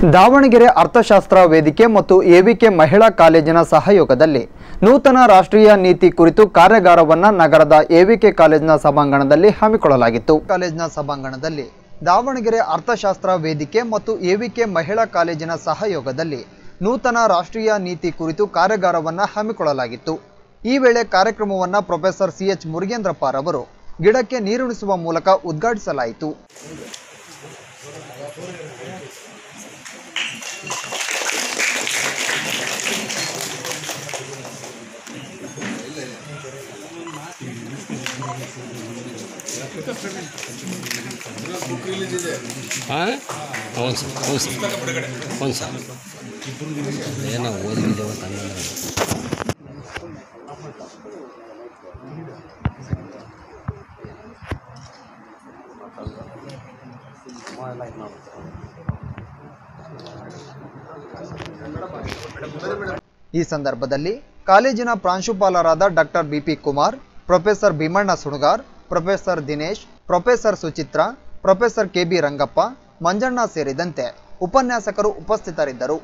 ದಾವಣಗೆರೆ ಅರ್ಥಶಾಸ್ತ್ರ ವೇದಿಕೆ ಮತ್ತು ಎವಿಕೆ ಮಹಿಳಾ ಕಾಲೇಜಿನ ಸಹಯೋಗದಲ್ಲಿ ನೂತನ ರಾಷ್ಟ್ರೀಯ ನೀತಿ ಕುರಿತು ಕಾರ್ಯಾಗಾರವನ್ನು ನಗರದ ಎವಿಕೆ ಕಾಲೇಜಿನ ಸಭಾಂಗಣದಲ್ಲಿ ಹಮ್ಮಿಕೊಳ್ಳಲಾಗಿತ್ತು ಕಾಲೇಜಿನ ಸಭಾಂಗಣದಲ್ಲಿ ದಾವಣಗೆರೆ ಅರ್ಥಶಾಸ್ತ್ರ ವೇದಿಕೆ ಮತ್ತು ಎವಿಕೆ ಮಹಿಳಾ ಕಾಲೇಜಿನ ಸಹಯೋಗದಲ್ಲಿ ನೂತನ ರಾಷ್ಟ್ರೀಯ ನೀತಿ ಕುರಿತು ಕಾರ್ಯಾಗಾರವನ್ನು ಹಮ್ಮಿಕೊಳ್ಳಲಾಗಿತ್ತು ಈ ವೇಳೆ ಕಾರ್ಯಕ್ರಮವನ್ನು ಪ್ರೊಫೆಸರ್ ಸಿಎಚ್ ಮುರುಗೇಂದ್ರಪ್ಪರವರು ಗಿಡಕ್ಕೆ ನೀರುಣಿಸುವ ಮೂಲಕ ಉದ್ಘಾಟಿಸಲಾಯಿತು ಹಾಂ ಹೌದು ಸರ್ ಹೌದು ಸರ್ ಹೌದು ಸರ್ ಏನೋ ಓದಿದ್ದೇವೆ ಅಂತ ಹಂಗಂದ್ರೆ ಈ ಸಂದರ್ಭದಲ್ಲಿ ಕಾಲೇಜಿನ ಪ್ರಾಂಶುಪಾಲರಾದ doctor BP Kumar professor Bheemanna Sunagar professor Dinesh professor Suchitra professor KB Rangappa Manjanna ಸೇರಿದಂತೆ ಉಪನ್ಯಾಸಕರು ಉಪಸ್ಥಿತರಿದ್ದರು